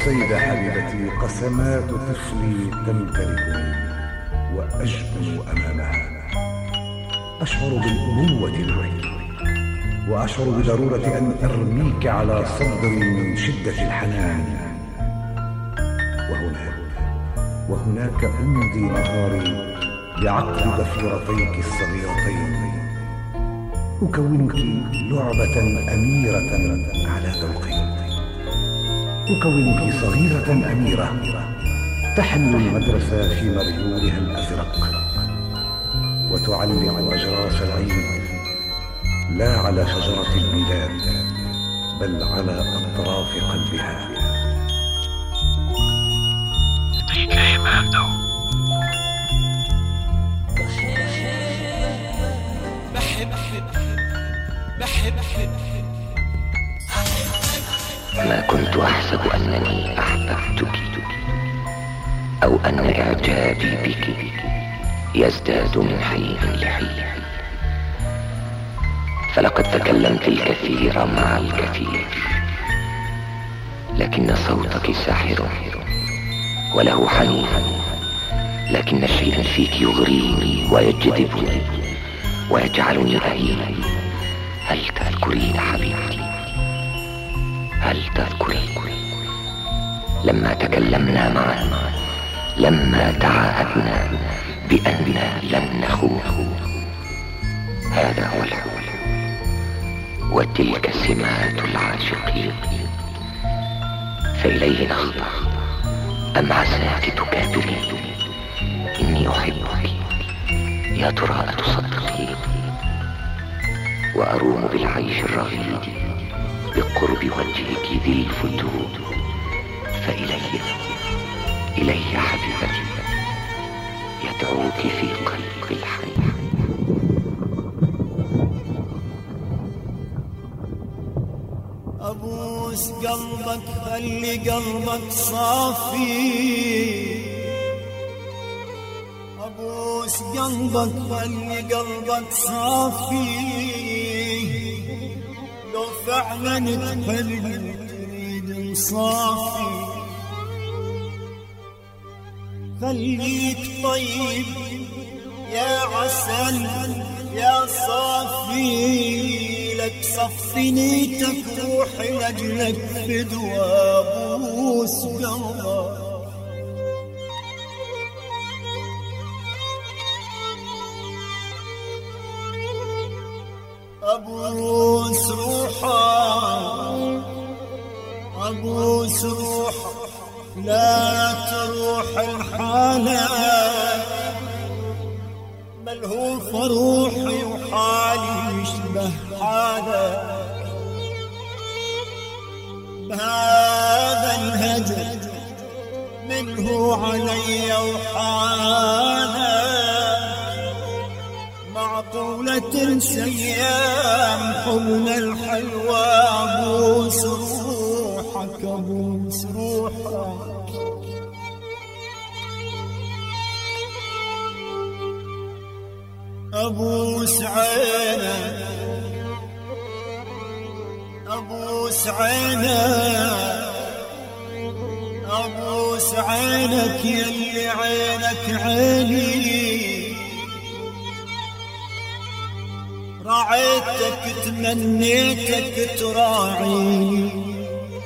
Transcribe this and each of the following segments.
السيدة حبيبتي قسمات طفلي تمتلكني وأجبن أمامها أشعر بالأبوة معك وأشعر بضرورة أن أرميك على صدري من شدة الحنان وهناك وهناك أمضي نهاري بعقد ضفيرتيك الصغيرتين أكونك لعبة أميرة على ذوقي أكونك صغيرة أميرة تحمل المدرسة في مريولها الأزرق وتعلق أجراس العين لا على شجرة الميلاد بل على أطراف قلبها ما كنت أحسب أنني أحببتك أو أن إعجابي بك يزداد من حين لحين فلقد تكلمت الكثير مع الكثير لكن صوتك ساحر وله حنين لكن شيئا فيك يغريني ويجذبني ويجعلني أهيما هل تذكرين حبيبتي هل تذكرين لما تكلمنا معا لما تعاهدنا بأننا لن نخون هذا هو الحب وتلك سمات العاشقين فإليه نخضع أم عساك تكابرين إني أحبك يا ترى أتصدقين وأروم بالعيش الرغيد بقرب وجهك ذي الفتود فإلي إلي حبيبتي يدعوك في قلب الحنين أبوس قلبك خلي قلبك صافي أبوس قلبك خلي قلبك صافي لو فعلا تحب تريد صافي خليك طيب يا عسل يا صافي لك صفي نيتك روحي لأجلك فدوى بوس قلبك أبوس روحك أبوس روحك لا تروح الحالة بل هو فروحي وحالي يشبه حالك بهذا الهجر منه علي وحالك معقولة سيام حبنا الحلوة أبوس روحك أبوس روحك أبوس عينك أبوس عينك أبوس عينك يلي عينك عيني رعيتك تمنيتك تراعيني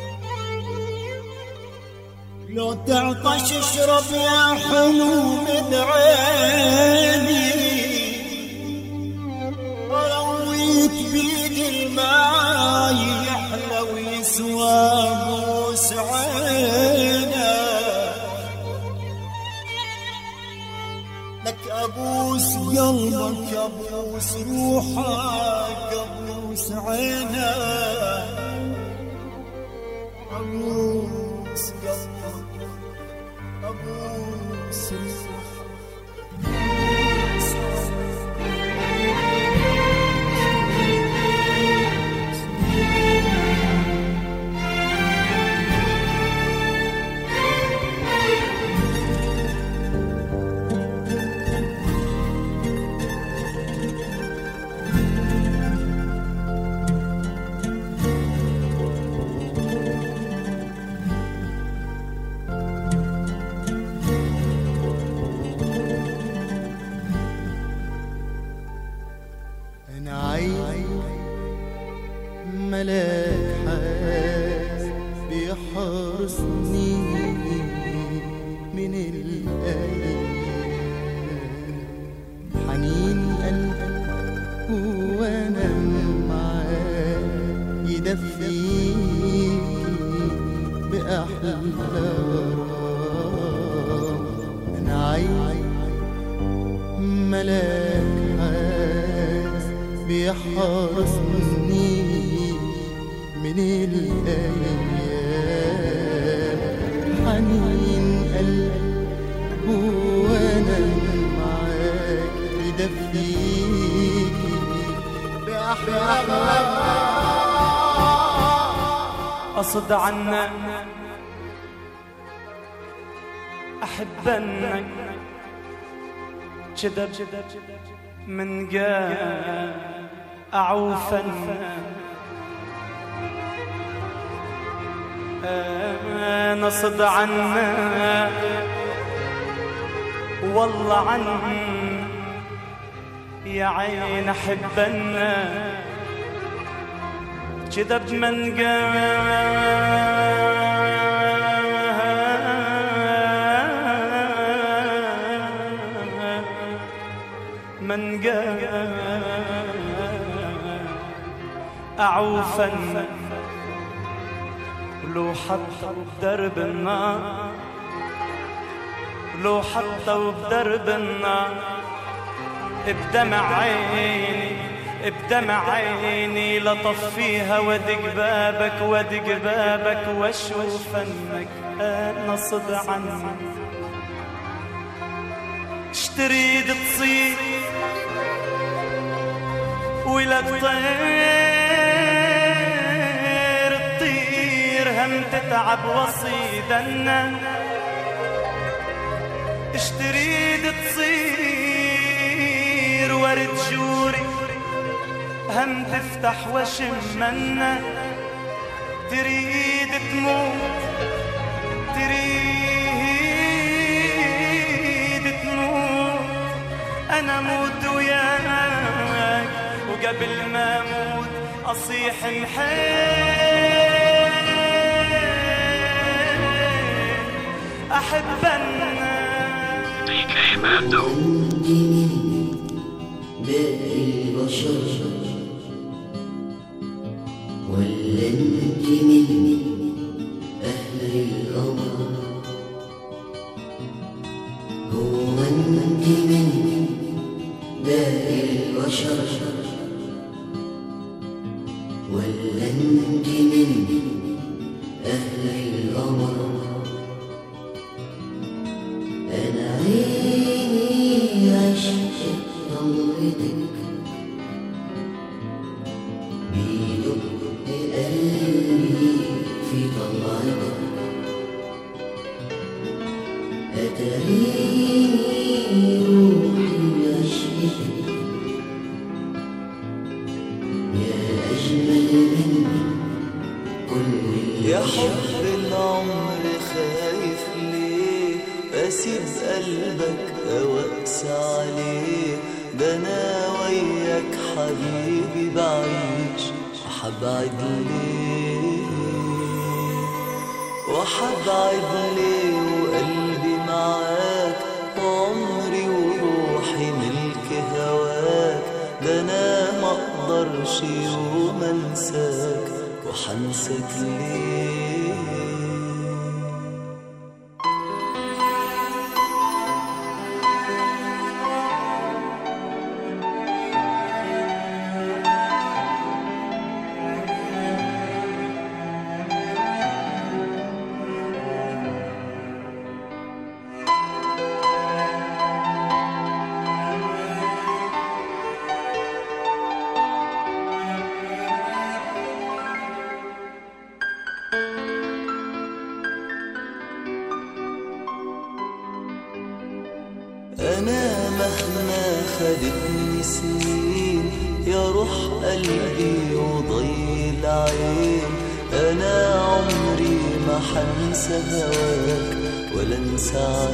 لو تعطش اشرب يا حلو من عيني رويت بيد الماي يحلى ويسوى بوس عينه لك ابوس قلبك ابوس روحك ابوس عينك ابوس قلبك ابوس روحك من الأيام حنين قلبك وأنا معاك يدفيك بأحلى غرام أنا عايز ملاك عايز بيحرسني من الأيام حنين قلبك وأنا معاك يدفيك بأحلى أصد عنك أحبنك جدب من قا أعوفن نصد عنك والله عن يا عين أحبنك كذب من قال من قال أعوفا لو حطوا بدرب النار لو حطوا بدرب النار بدمع عيني بدمع عيني لطفيها ودق بابك ودق بابك واشوف انك انا صد عنك اشتريد تصير ولا تطير تطير هم تتعب وصيدنا اشتريد تصير ورد جوري هم تفتح وشمنا تريد تموت تريد تموت انا موت وياك وقبل ما اموت اصيح الحين احبنا باقي البشر ولا انت من اهل القمر هو انت من باقي البشر ولا انت من اهل القمر انا عيني عشقت نظرتك بيدق قلبي في طلعتك أتريني روحي عشقتك يا أجمل مني كل يا حب العمر خايف ليه اسيب قلبك او اقسى عليه ده انا وياك حبيبي بعيش وحبعد ليه وحبعد ليه وقلبي معاك وعمري وروحي ملك هواك ده انا ما اقدرش يوم انساك وحنسك ليه أنا مهما خدتني سنين يا روح قلبي وضي العين أنا عمري ما حنسى هواك ولا انسى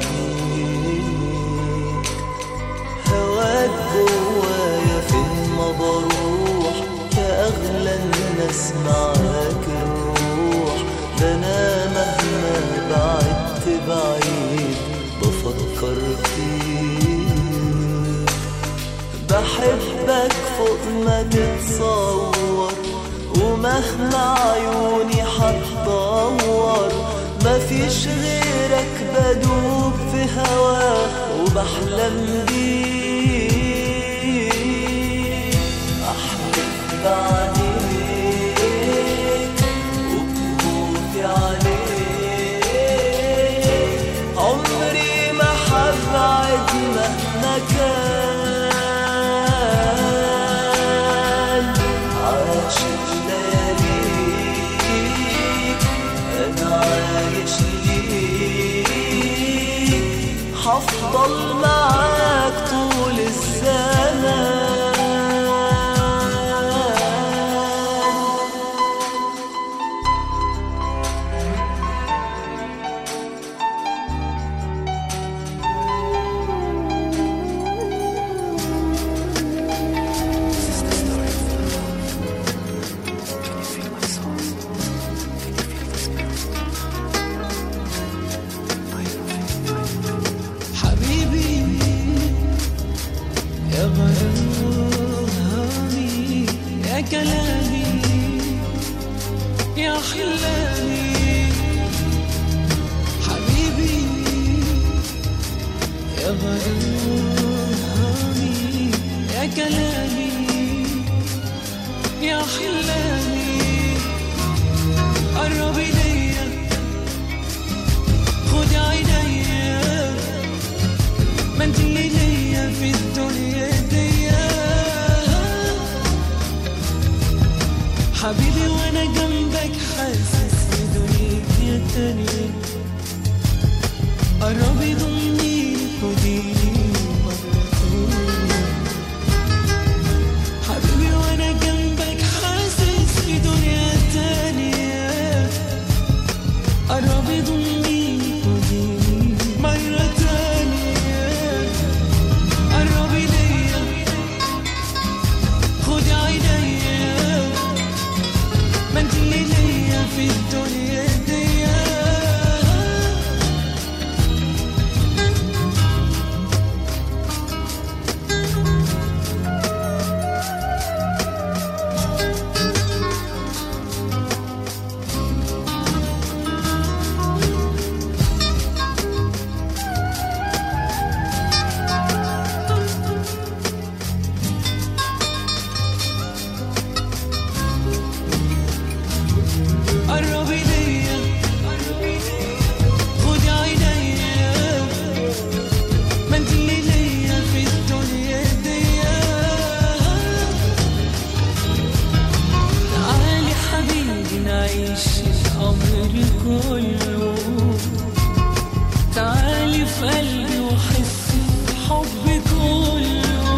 عينيك هواك جوايا فين ما بروح يا أغلى الناس معاك الروح ده أنا مهما بعدت بعيد بحبك فوق ما تتصور ومهما عيوني حتدور مفيش غيرك بدوب في هواك وبحلم بيك أحلم بعينيك وبموتي عليك عمري ما حبعد مهما كان عاشق لياليك أنا عايش ليك حفضل معاك طول الزمان حبيبي يا غرامي يا كلامي يا حلامي حبيبي يا غرامي يا كلامي يا حلامي قرب إليا خد عينيا ما انت اللي ليا في الدنيا دي حبيبي وانا جنبك حاسس بدنيا تانية قربي ضمني خديني مرة تانية حبيبي وانا جنبك حاسس بدنيا تانية قربي ضمني خديني مرة تانية قربي ليا خدي عينيا ما انت اللي ليا في الدنيا دي قربي ليا خدي عينيا ما انت اللي ليا في الدنيا دي تعالي حبيبي نعيش الأمر كله تعالي في قلبي وحس بحبي كله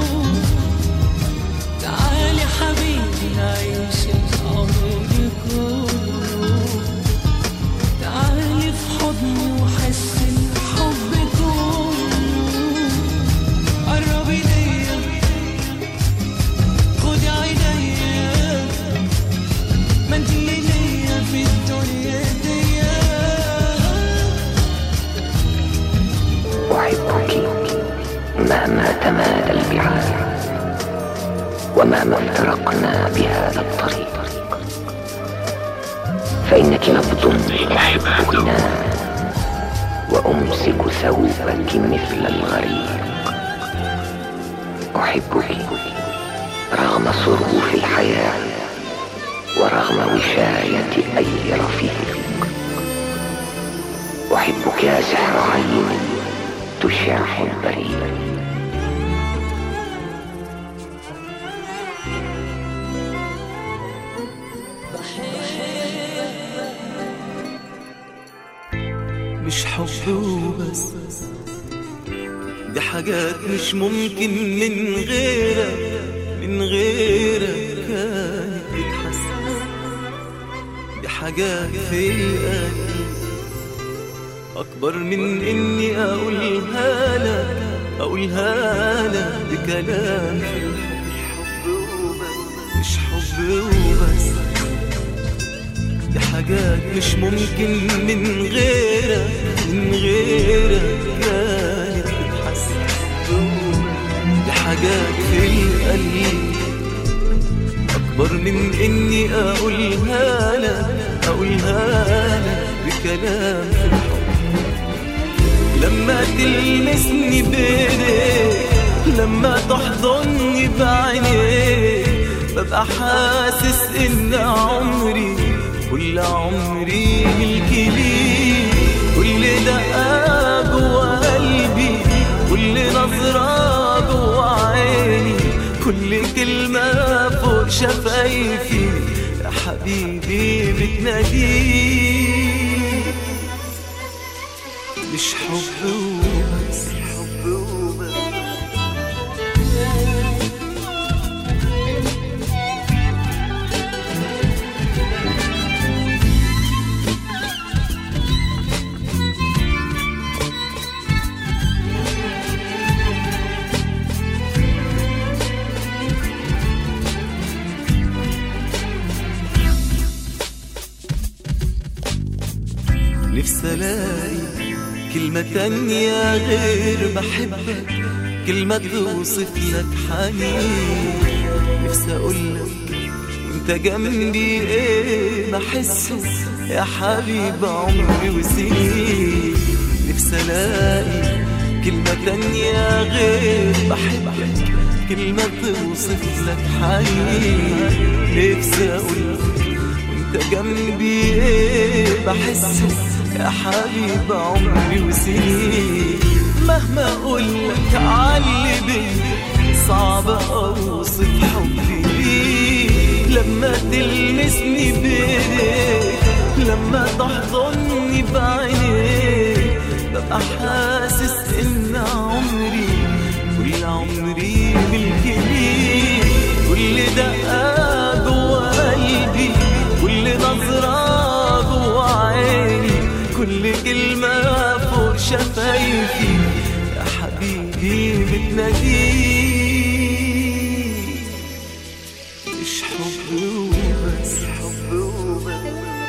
تعالي حبيبي نعيش الأمر كله تعالي في حضني وحس الحب كله قربي ليا خدي عينيا ما انت اللي ليا في الدنيا دي أحبك مهما تمادى البعاد ومهما افترقنا بهذا الطريق فإنك نبض أحبك نام وأمسك ثوبك مثل الغريق أحبك رغم صروف الحياة ورغم وشاية أي رفيق أحبك يا سحر عين تشع البريد مش حب وبس دي حاجات مش ممكن من غيرك من غيرك كانت تتحس دي حاجات فيا أكبر من إني أقولها لك أقولها لك بكلام مش حب وبس دي حاجات مش ممكن من غيرك من غيرك كانت بتحس دي حاجات في من اني اقولها لك اقولها لك بكلام في الحب لما تلمسني بايديك لما تحضني بعينيك ببقى حاسس ان عمري كل عمري ملكي ليك كل دقة جوا قلبي كل نظرة جوا عيني كل كلمة فوق شفايفي يا حبيبي بتناديك مش حب وبس حب وبس نفسي الاقي كلمة تانية غير بحبك كلمة توصف لك حنين نفسي اقولك وانت جنبي ايه بحسه يا حبيب عمري وسنين نفسي الاقي كلمة تانية غير بحبك كلمة توصف لك حنين نفسي اقولك وانت جنبي ايه بحسه يا حبيب عمري وسنين مهما اقولك علي بيا صعب اوصف حبي ليك لما تلمسني بايديك لما تحضني بعينيك ببقى حاسس ان عمري كل عمري ملكي ليك كل دقة جوا قلبي كل نظرة جوا عيني كل كلمة فوق شفايفي يا حبيبي بتناديك مش حب وبس حب وبس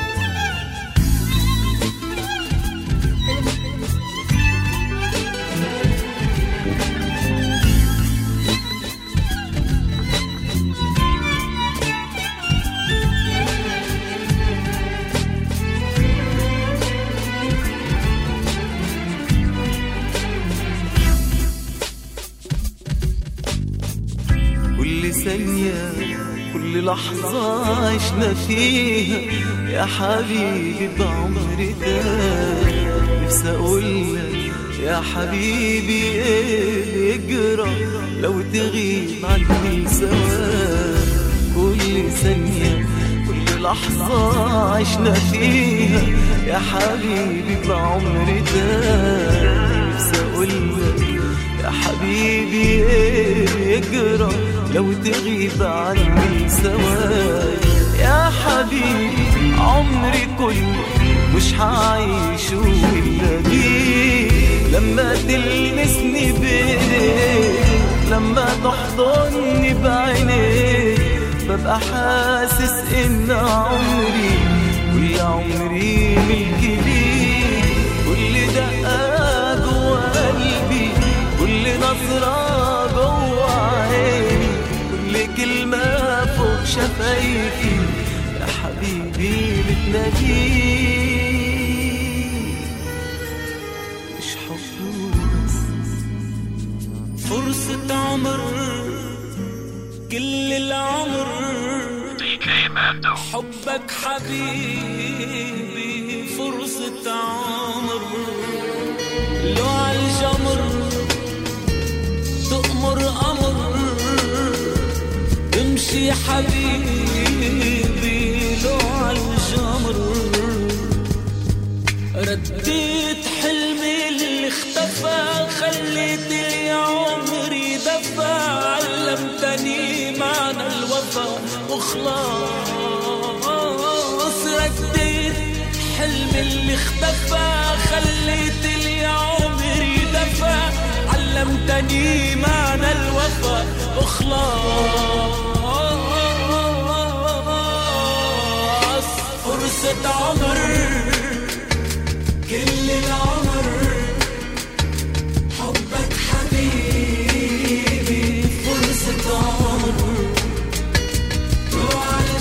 كل ثانية كل لحظة عشنا فيها يا حبيبي بعمر ده نفسي أقولك يا حبيبي إيه يجرى لو تغيب عني سوا كل ثانية كل لحظة عشنا فيها يا حبيبي بعمر ده نفسي أقولك يا حبيبي ايه يجرى لو تغيب عني سواي يا حبيبي عمري كله مش هعيشه الا بيك لما تلمسني بايديك لما تحضني بعينيك ببقى حاسس ان عمري كل عمري ملكي ليك كل دقة جوا قلبي كل نظرة جوا عيني كل كلمة فوق شفايفي يا حبيبي بتناديك مش حب بس فرصة عمر كل العمر حبك حبيبي فرصة عمر لو عالجمر تأمر أمر امشي حبيبي لو عالجمر رديت حلمي اللي اختفى خليت لي عمري دفى علمتني معنى الوفا وخلاص رديت حلمي اللي اختفى خليت لي عمري دفى علمتني معنى الوفا وخلاص فرصة عمر كل العمر حبك حبيبي فرصة عمر روح على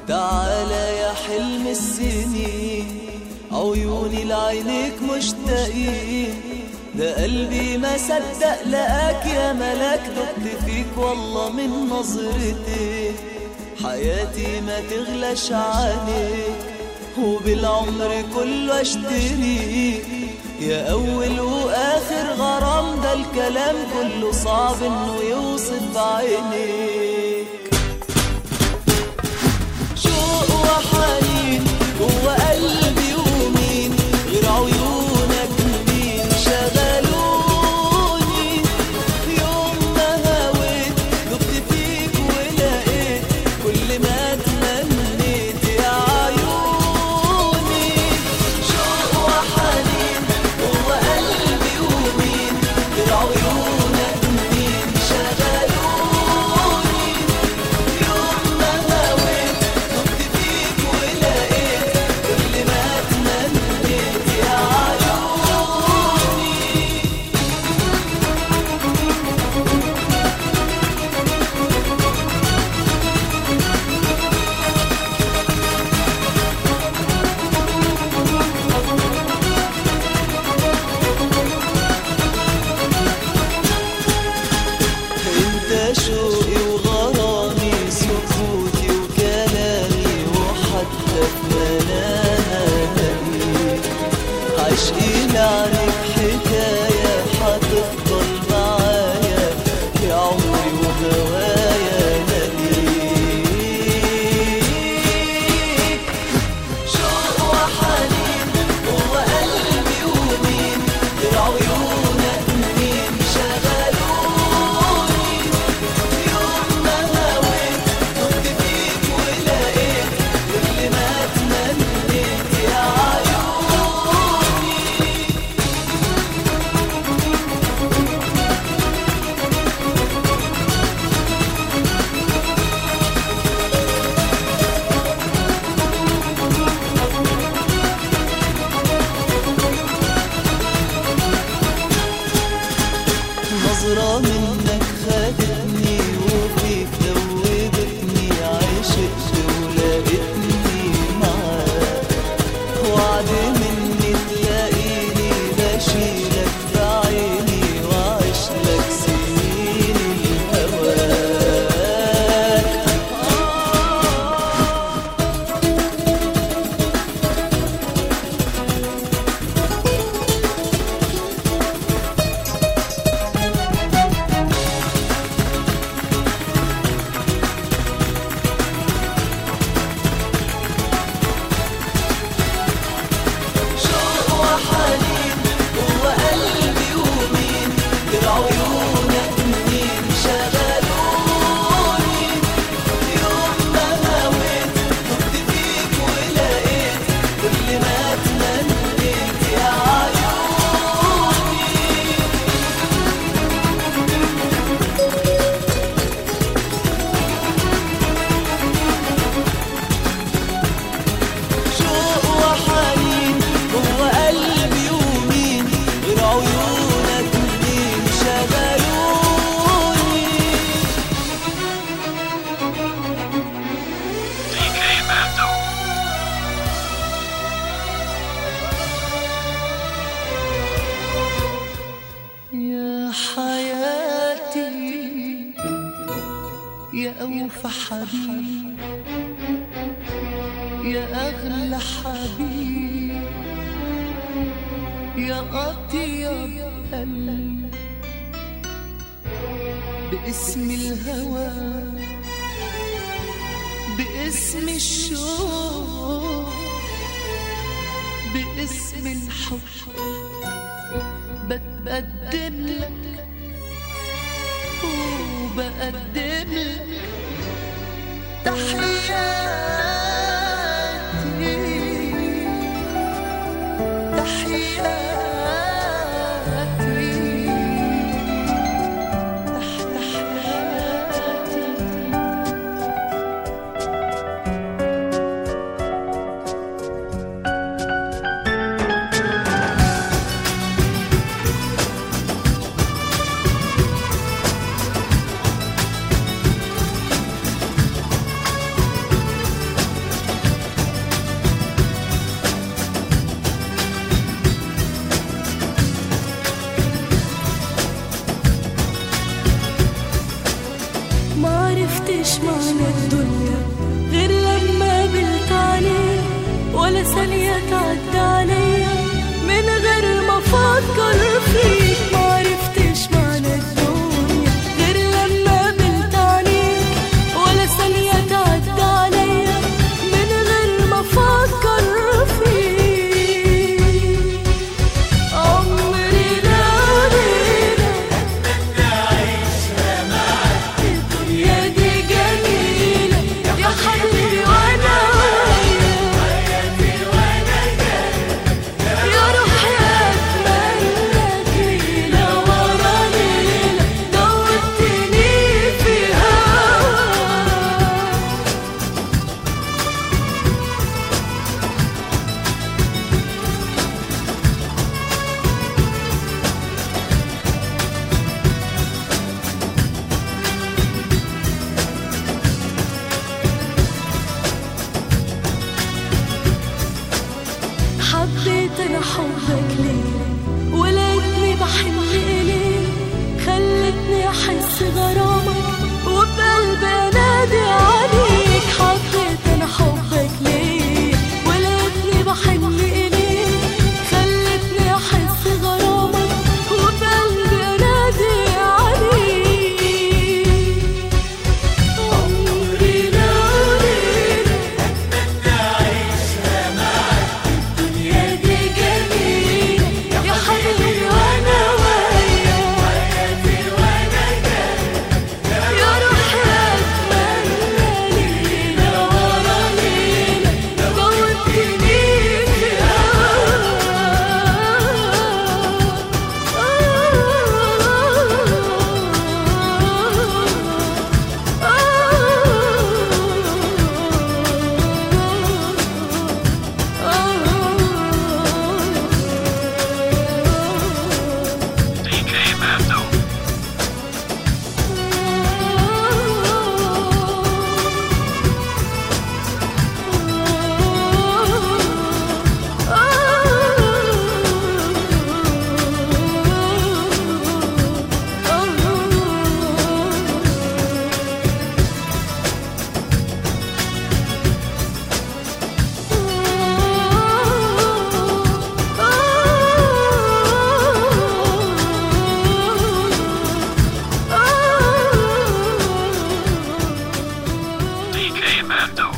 تعالى يا حلم السنين عيوني لعينيك مشتاقين ده قلبي ما صدق لقاك يا ملاك دقت فيك والله من نظرتك حياتي ما تغلاش عليك وبالعمر كله اشتريك يا اول واخر غرام ده الكلام كله صعب انه يوصف بعينيك شوق وحنين جوا قلبي ومين غير عيونك مين شغلوني يوم ما هويت دقت فيك ولقيت كل ما تمنيت يا عيوني شوق وحنين جوا قلبي ومين غير عيونك مين شغلوني يوم ما هويت دقت فيك ولقيت كل ما تمنيت يا عيوني انت شوقي وغرامي سكوتي وكلامي وحتى في منامي عشقي لعنك حكاية حتفضل معايا يا عمري وهوايا نبيك شوق وحنين جوا قلبي ومين غير عيونك مين شغلوني يوم ما هويت دقت فيك ولقيت كل ما تمنيت يا عيوني نظرة منك خدتني وفيك دوبتني عشقت ولقيتني معاك وعد مني تلاقيني بشيلك في عيني وعشلك سنين الهواك شوق وحنين جوا قلبي ومين غير عيونك مين شغلوني يوم ما هويت دقت فيك ولقيت كل ما تمنيت يا عيوني شوق وحنين جوا قلبي ومين غير عيونك مين شغلوني يا حياتي يا أوفى حبيب يا أغلى حبيب يا أطيب قلب باسم الهوى باسم الشوق باسم الحب بتقدم لك وبقدم لك تحياتي تحياتي تحياتي Mando.